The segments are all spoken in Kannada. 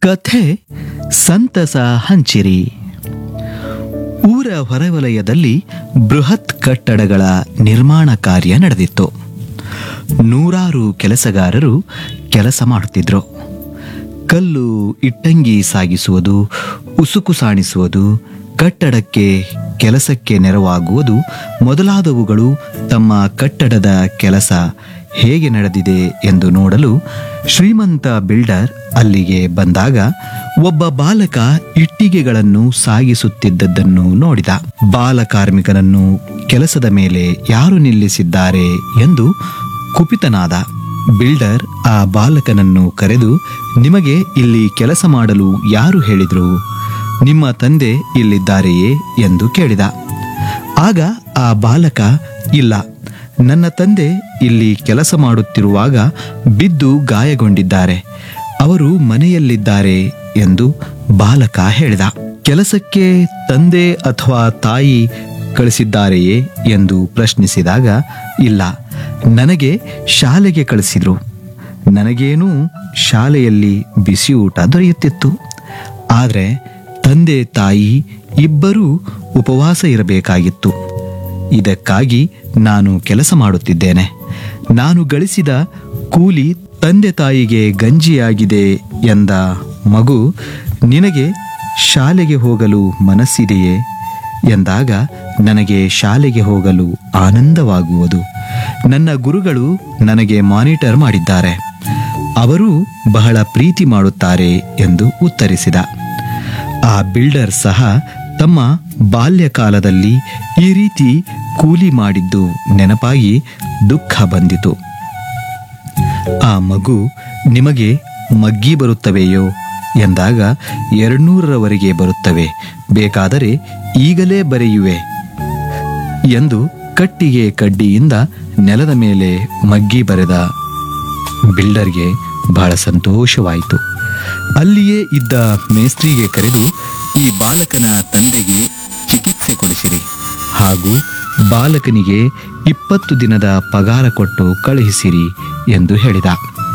ಕಥೆ ಸಂತಸ ಹಂಚಿರಿ ಊರ ಹೊರವಲಯದಲ್ಲಿ ಬೃಹತ್ ಕಟ್ಟಡಗಳ ನಿರ್ಮಾಣ ಕಾರ್ಯ ನಡೆದಿತ್ತು ನೂರಾರು ಕೆಲಸಗಾರರು ಕೆಲಸ ಮಾಡುತ್ತಿದ್ರು ಕಲ್ಲು ಇಟ್ಟಂಗಿ ಸಾಗಿಸುವುದು ಉಸುಕು ಸಾಣಿಸುವುದು ಕಟ್ಟಡಕ್ಕೆ ಕೆಲಸಕ್ಕೆ ನೆರವಾಗುವುದು ಮೊದಲಾದವುಗಳು ತಮ್ಮ ಕಟ್ಟಡದ ಕೆಲಸ ಹೇಗೆ ನಡೆದಿದೆ ಎಂದು ನೋಡಲು ಶ್ರೀಮಂತ ಬಿಲ್ಡರ್ ಅಲ್ಲಿಗೆ ಬಂದಾಗ ಒಬ್ಬ ಬಾಲಕ ಇಟ್ಟಿಗೆಗಳನ್ನು ಸಾಗಿಸುತ್ತಿದ್ದದ್ದನ್ನು ನೋಡಿದ ಬಾಲ ಕಾರ್ಮಿಕನನ್ನು ಕೆಲಸದ ಮೇಲೆ ಯಾರು ನಿಲ್ಲಿಸಿದ್ದಾರೆ ಎಂದು ಕುಪಿತನಾದ ಬಿಲ್ಡರ್ ಆ ಬಾಲಕನನ್ನು ಕರೆದು ನಿಮಗೆ ಇಲ್ಲಿ ಕೆಲಸ ಮಾಡಲು ಯಾರು ಹೇಳಿದ್ರು ನಿಮ್ಮ ತಂದೆ ಇಲ್ಲಿದ್ದಾರೆಯೇ ಎಂದು ಕೇಳಿದ ಆಗ ಆ ಬಾಲಕ ಇಲ್ಲ ನನ್ನ ತಂದೆ ಇಲ್ಲಿ ಕೆಲಸ ಮಾಡುತ್ತಿರುವಾಗ ಬಿದ್ದು ಗಾಯಗೊಂಡಿದ್ದಾರೆ ಅವರು ಮನೆಯಲ್ಲಿದ್ದಾರೆ ಎಂದು ಬಾಲಕ ಹೇಳಿದ ಕೆಲಸಕ್ಕೆ ತಂದೆ ಅಥವಾ ತಾಯಿ ಕಳಿಸಿದ್ದಾರೆಯೇ ಎಂದು ಪ್ರಶ್ನಿಸಿದಾಗ ಇಲ್ಲ ನನಗೆ ಶಾಲೆಗೆ ಕಳಿಸಿದ್ರು ನನಗೇನೂ ಶಾಲೆಯಲ್ಲಿ ಬಿಸಿಯೂಟ ದೊರೆಯುತ್ತಿತ್ತು ಆದರೆ ತಂದೆ ತಾಯಿ ಇಬ್ಬರೂ ಉಪವಾಸ ಇರಬೇಕಾಗಿತ್ತು ಇದಕ್ಕಾಗಿ ನಾನು ಕೆಲಸ ಮಾಡುತ್ತಿದ್ದೇನೆ ನಾನು ಗಳಿಸಿದ ಕೂಲಿ ತಂದೆ ತಾಯಿಗೆ ಗಂಜಿಯಾಗಿದೆ ಎಂದ ಮಗು ನಿನಗೆ ಶಾಲೆಗೆ ಹೋಗಲು ಮನಸ್ಸಿದೆಯೇ ಎಂದಾಗ ನನಗೆ ಶಾಲೆಗೆ ಹೋಗಲು ಆನಂದವಾಗುವುದು ನನ್ನ ಗುರುಗಳು ನನಗೆ ಮಾನಿಟರ್ ಮಾಡಿದ್ದಾರೆ ಅವರು ಬಹಳ ಪ್ರೀತಿ ಮಾಡುತ್ತಾರೆ ಎಂದು ಉತ್ತರಿಸಿದ ಆ ಬಿಲ್ಡರ್ ಸಹ ತಮ್ಮ ಬಾಲ್ಯಕಾಲದಲ್ಲಿ ಈ ರೀತಿ ಕೂಲಿ ಮಾಡಿದ್ದು ನೆನಪಾಗಿ ದುಃಖ ಬಂದಿತು ಆ ಮಗು ನಿಮಗೆ ಮಗ್ಗಿ ಬರುತ್ತವೆಯೋ ಎಂದಾಗ ಎರಡ್ನೂರರವರೆಗೆ ಬರುತ್ತವೆ ಬೇಕಾದರೆ ಈಗಲೇ ಬರೆಯುವೆ ಎಂದು ಕಟ್ಟಿಗೆ ಕಡ್ಡಿಯಿಂದ ನೆಲದ ಮೇಲೆ ಮಗ್ಗಿ ಬರೆದ ಬಿಲ್ಡರ್ಗೆ ಬಹಳ ಸಂತೋಷವಾಯಿತು ಅಲ್ಲಿಯೇ ಇದ್ದ ಮೇಸ್ತ್ರಿಗೆ ಕರೆದು ಈ ಬಾಲಕನ ತಂದೆಗೆ ಚಿಕಿತ್ಸೆ ಕೊಡಿಸಿರಿ ಹಾಗೂ ಬಾಲಕನಿಗೆ ಇಪ್ಪತ್ತು ದಿನದ ಪಗಾರ ಕೊಟ್ಟು ಕಳುಹಿಸಿರಿ ಎಂದು ಹೇಳಿದ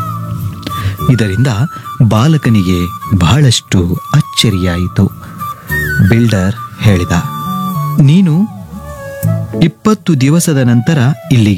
ಇದರಿಂದ ಬಾಲಕನಿಗೆ ಬಹಳಷ್ಟು ಅಚ್ಚರಿಯಾಯಿತು ಬಿಲ್ಡರ್ ಹೇಳಿದ ನೀನು ಇಪ್ಪತ್ತು ದಿವಸದ ನಂತರ ಇಲ್ಲಿಗೆ